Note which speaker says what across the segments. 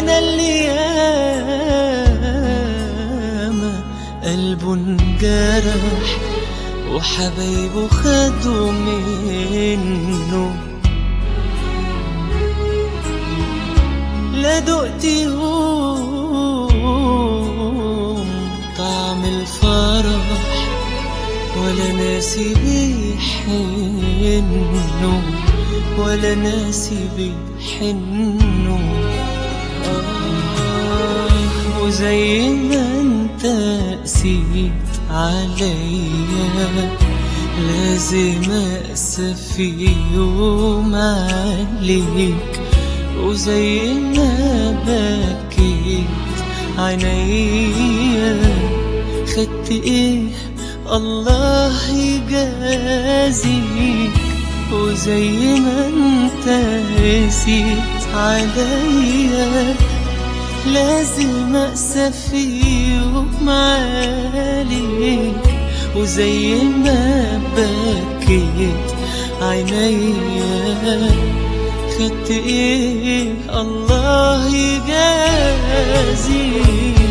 Speaker 1: وانا اللي ياما قلبه انجرح وحبايبه خدوا منه لا دقت يوم طعم الفرح ولا ناسي بيحنه ولا ناسي بيحنه آه وزي ما انت قسيت عليا لازم أقسى في يوم عليك وزي ما بكيت عينيا خدت ايه الله يجازيك وزي ما انت قسيت عليا لازم أقسى في يوم عليك وزي ما بكيت عينيا خدت ايه الله يجازيك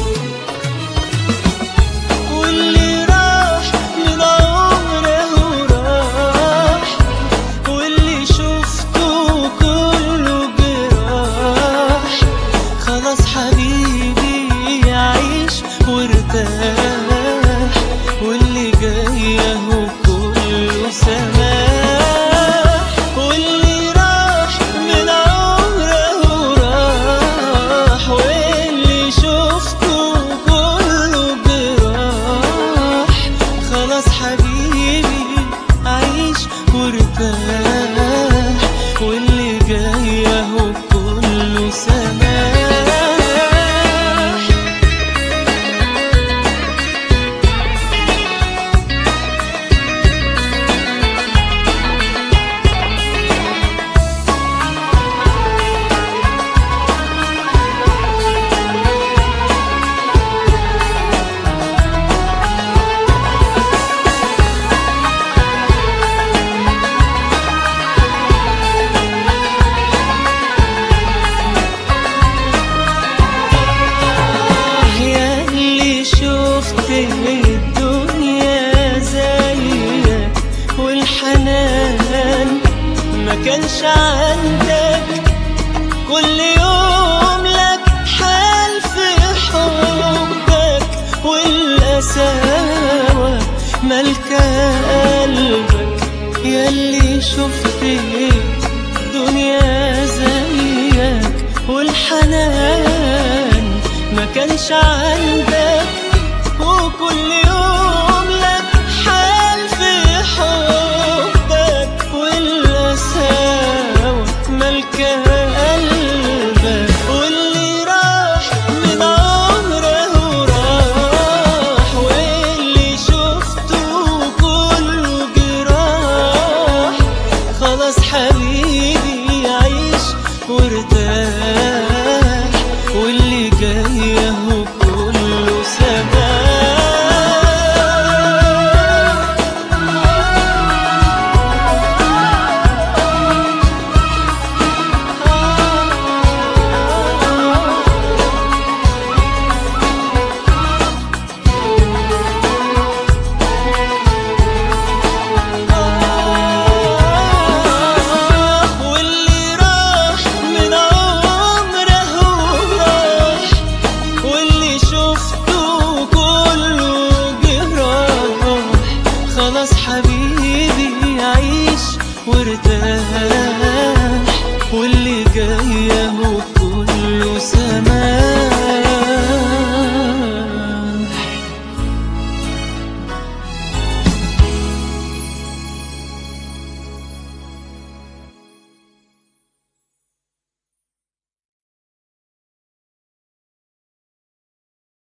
Speaker 1: واللي راح من عمره راح واللي شفته كله جراح خلاص حبيبي عيش وارتاح واللي جاي اهو كله سماح واللي راح من عمره راح واللي شفته كله جراح خلاص حبيبي عيش وارتاح واللي جاي اهو كله سماح يا اللي شفت الدنيا زيك والحنان ما كانش عندك كل يوم لك حال في حبك والقساوة ملكة قلبك يا اللي شفت الدنيا زيك والحنان ما كانش عندك وكل يوم لك حال في حبك والقساوة ملكة قلبك واللي راح من عمره راح واللي شفته كله جراح خلاص حبيبي عيش وارتاح واللي جاي اهو كله سماح واللي راح من عمره راح واللي شفته كله جراح خلاص حبيبي عيش وارتاح